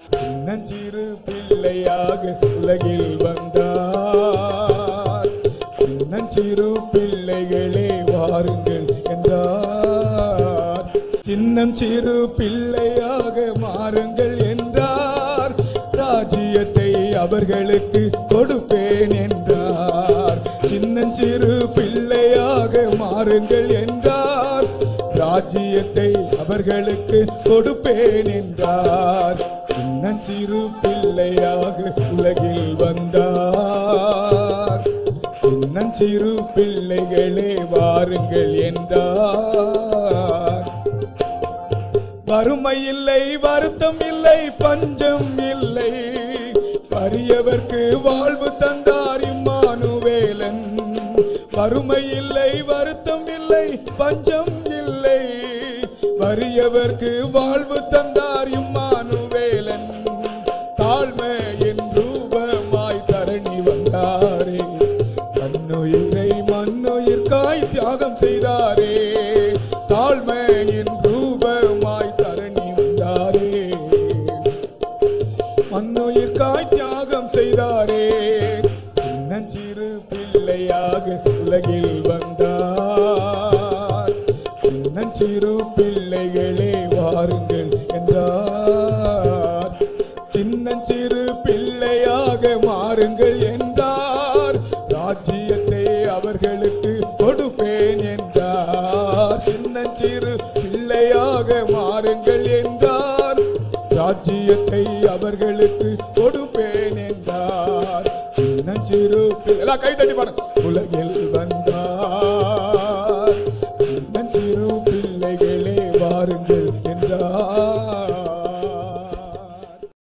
சின்னஞ்சிறு பிள்ளையாக உலகில் வந்தார் சின்னஞ்சிறு பிள்ளைகளே வாருங்கள் என்றார் சின்னம் சிறு பிள்ளையாக மாறுங்கள் என்றார் ராஜ்யத்தை அவர்களுக்கு கொடுப்பேன் என்றார் சின்னஞ்சிறு பிள்ளையாக மாறுங்கள் என்றார் ராஜ்யத்தை அவர்களுக்கு கொடுப்பேன் என்றார் சின்னஞ்சிறு பிள்ளையாக உலகில் வந்தார் சின்னஞ்சிறு பிள்ளைகளே வாருங்கள் என்றார் வறுமை இல்லை வருத்தம் இல்லை பஞ்சம் இல்லை வறியவர்க்கு வாழ்வு தந்தார் இம்மானுவேலன் வறுமை இல்லை வருத்தம் இல்லை பஞ்சம் இல்லை வறியவர்க்கு வாழ்வு தந்தார் இம்மானுவேலன் தாழ்மையின் ரூபமாய் தரணி வந்தாரே தன்னுயிரை மண்ணுயிர்காய் தியாகம் செய்தாரே தாழ்மையின் ரூபமாய் தரணி வந்தாரே மண்ணுயிர்காய் தியாகம் செய்தாரே சின்னஞ்சிறு பிள்ளையாக உலகில் வந்தார் சின்னஞ்சிறு பிள்ளைகளே வாருங்கள் என்றார் சின்னஞ்சிறு பிள்ளையாக மாறுங்கள் என்றார் ராஜ்யத்தை அவர்களுக்கு கொடுப்பேன் என்றார் சின்னஞ்சிறு பிள்ளையாக மாறுங்கள் என்றார் ராஜ்யத்தை அவர்களுக்கு கொடுப்பேன் என்றார் சின்னஞ்சிறு பிள்ளை எல்லாம் கை தட்டி பாருங்க உலகில் வந்த